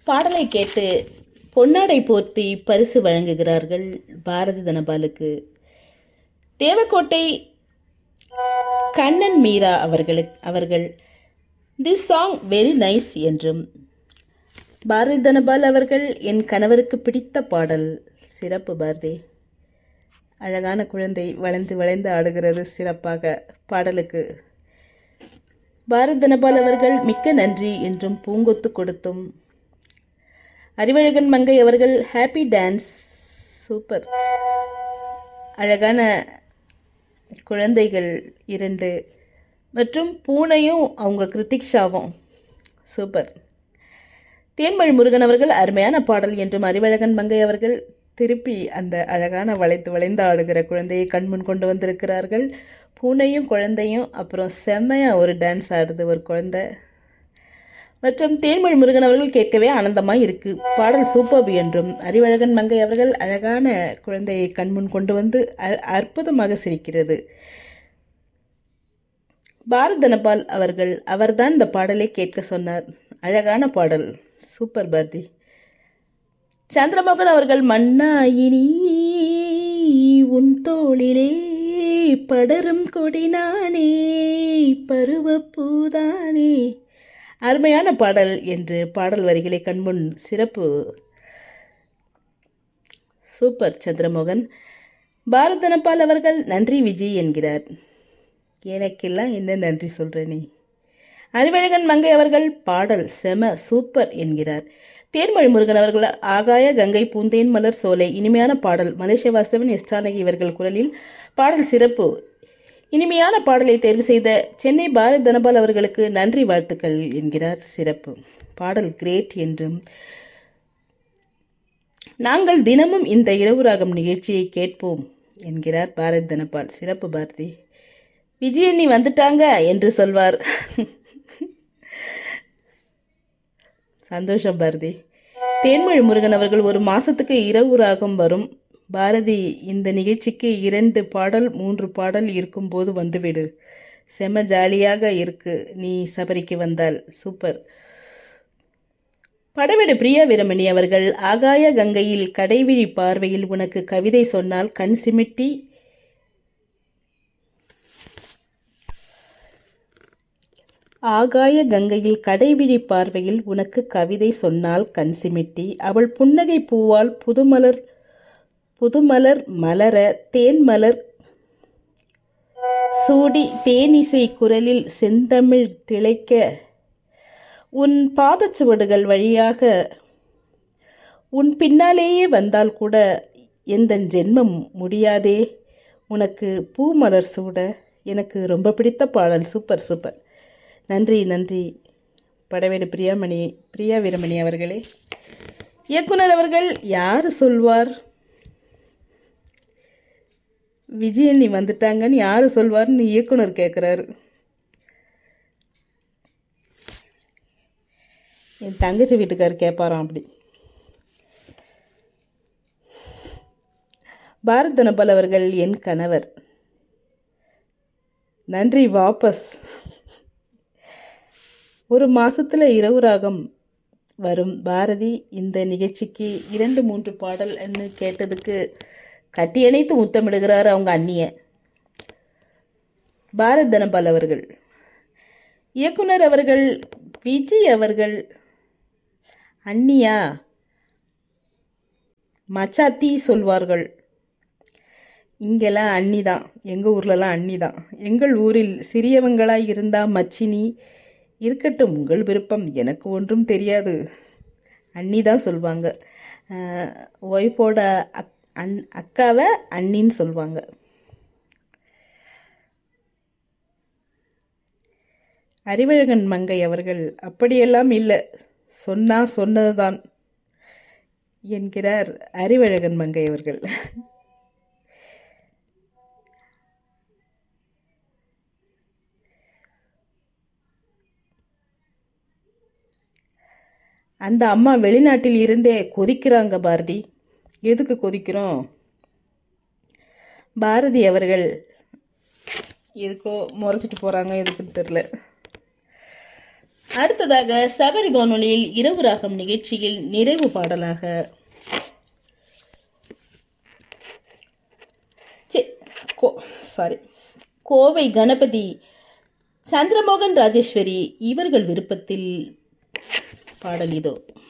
பாடலை கேட்டு பொன்னாடை போர்த்தி பரிசு வழங்குகிறார்கள் பாரதி தனபாலுக்கு தேவக்கோட்டை கண்ணன் மீரா அவர்களுக்கு அவர்கள் திஸ் சாங் வெரி நைஸ் என்றும் பாரதி தனபால் அவர்கள் என் கணவருக்கு பிடித்த பாடல் சிறப்பு பாரதி அழகான குழந்தை வளைந்து வளைந்து ஆடுகிறது சிறப்பாக பாடலுக்கு பாரத் தனபால் அவர்கள் மிக்க நன்றி என்றும் பூங்கொத்து கொடுத்தும் அறிவழகன் மங்கை அவர்கள் ஹாப்பி டான்ஸ் சூப்பர் அழகான குழந்தைகள் இரண்டு மற்றும் பூனையும் அவங்க கிருத்திக்ஷாவும் சூப்பர் தேன்மொழி முருகன் அவர்கள் அருமையான பாடல் என்றும் அறிவழகன் மங்கை அவர்கள் திருப்பி அந்த அழகான வளைத்து வளைந்து ஆடுகிற குழந்தையை கண்முன் கொண்டு வந்திருக்கிறார்கள் பூனையும் குழந்தையும் அப்புறம் செம்மையாக ஒரு டான்ஸ் ஆடுது ஒரு குழந்தை மற்றும் தேன்மொழி முருகன் அவர்கள் கேட்கவே ஆனந்தமாக இருக்கு பாடல் சூப்பர் என்றும் அறிவழகன் மங்கை அவர்கள் அழகான குழந்தையை கண்முன் கொண்டு வந்து அ- அற்புதமாக சிரிக்கிறது பாரத் தனபால் அவர்கள் அவர்தான் இந்த பாடலை கேட்க சொன்னார் அழகான பாடல் சூப்பர் பாரதி சந்திரமோகன் அவர்கள் மண்ணாயினி உன் தோளிலே படரும் கொடினானே பருவப்பூதானே அருமையான பாடல் என்று பாடல் வரிகளை கண்முன் சிறப்பு சூப்பர் சந்திரமோகன் பாரத் தனபால் அவர்கள் நன்றி விஜய் என்கிறார் எனக்கெல்லாம் என்ன நன்றி சொல்ற நீ அறிவழகன் மங்கை அவர்கள் பாடல் செம சூப்பர் என்கிறார் தேன்மொழி முருகன் அவர்கள் ஆகாய கங்கை பூந்தேன் மலர் சோலை இனிமையான பாடல் மலேசிய வாசவன் எஸ் ஜானகி இவர்கள் குரலில் பாடல் சிறப்பு இனிமையான பாடலை தேர்வு செய்த சென்னை பாரத் தனபால் அவர்களுக்கு நன்றி வாழ்த்துக்கள் என்கிறார் சிறப்பு பாடல் கிரேட் என்றும் நாங்கள் தினமும் இந்த இரவு ராகம் நிகழ்ச்சியை கேட்போம் என்கிறார் பாரத் தனபால் சிறப்பு பாரதி விஜயண்ணி வந்துட்டாங்க என்று சொல்வார் சந்தோஷம் பாரதி தேன்மொழி முருகன் அவர்கள் ஒரு மாசத்துக்கு இரவு ராகம் வரும் பாரதி இந்த நிகழ்ச்சிக்கு இரண்டு பாடல் மூன்று பாடல் இருக்கும்போது வந்துவிடு செம ஜாலியாக இருக்கு நீ சபரிக்கு வந்தால் சூப்பர் படவிடு பிரியா வீரமணி அவர்கள் ஆகாய கங்கையில் கடைவிழி பார்வையில் உனக்கு கவிதை சொன்னால் கண் சிமிட்டி ஆகாய கங்கையில் கடைவிழி பார்வையில் உனக்கு கவிதை சொன்னால் கண் சிமிட்டி அவள் புன்னகை பூவால் புதுமலர் புதுமலர் மலர தேன்மலர் சூடி தேனிசை குரலில் செந்தமிழ் திளைக்க உன் பாதச்சுவடுகள் வழியாக உன் பின்னாலேயே வந்தால் கூட எந்த ஜென்மம் முடியாதே உனக்கு பூமலர் சூட எனக்கு ரொம்ப பிடித்த பாடல் சூப்பர் சூப்பர் நன்றி நன்றி படவேடு பிரியாமணி பிரியா வீரமணி அவர்களே இயக்குனர் அவர்கள் யார் சொல்வார் விஜயண்ணி வந்துட்டாங்கன்னு யார் சொல்வார்னு இயக்குனர் கேட்குறாரு என் தங்கச்சி வீட்டுக்கார் கேட்பாராம் அப்படி பாரத் தனபால் அவர்கள் என் கணவர் நன்றி வாபஸ் ஒரு மாசத்துல இரவு ராகம் வரும் பாரதி இந்த நிகழ்ச்சிக்கு இரண்டு மூன்று பாடல்னு கேட்டதுக்கு கட்டியணைத்து முத்தமிடுகிறார் அவங்க அண்ணிய பாரத் தனபால் அவர்கள் இயக்குனர் அவர்கள் விஜய் அவர்கள் அண்ணியா மச்சாத்தி சொல்வார்கள் இங்கெல்லாம் அண்ணி தான் எங்கள் ஊர்லலாம் அண்ணி தான் எங்கள் ஊரில் சிறியவங்களாய் இருந்தா மச்சினி இருக்கட்டும் உங்கள் விருப்பம் எனக்கு ஒன்றும் தெரியாது அண்ணி தான் சொல்லுவாங்க ஒய்ஃபோட அக் அண் அக்காவை அண்ணின்னு சொல்லுவாங்க அறிவழகன் மங்கை அவர்கள் அப்படியெல்லாம் இல்லை சொன்னா சொன்னதுதான் என்கிறார் அறிவழகன் மங்கை அவர்கள் அந்த அம்மா வெளிநாட்டில் இருந்தே கொதிக்கிறாங்க பாரதி எதுக்கு கொதிக்கிறோம் பாரதி அவர்கள் எதுக்கோ முறைச்சிட்டு போகிறாங்க எதுக்குன்னு தெரில அடுத்ததாக சபரி வானொலியில் இரவு ராகம் நிகழ்ச்சியில் நிறைவு பாடலாக சி- கோ சாரி கோவை கணபதி சந்திரமோகன் ராஜேஸ்வரி இவர்கள் விருப்பத்தில் பாடல் இதோ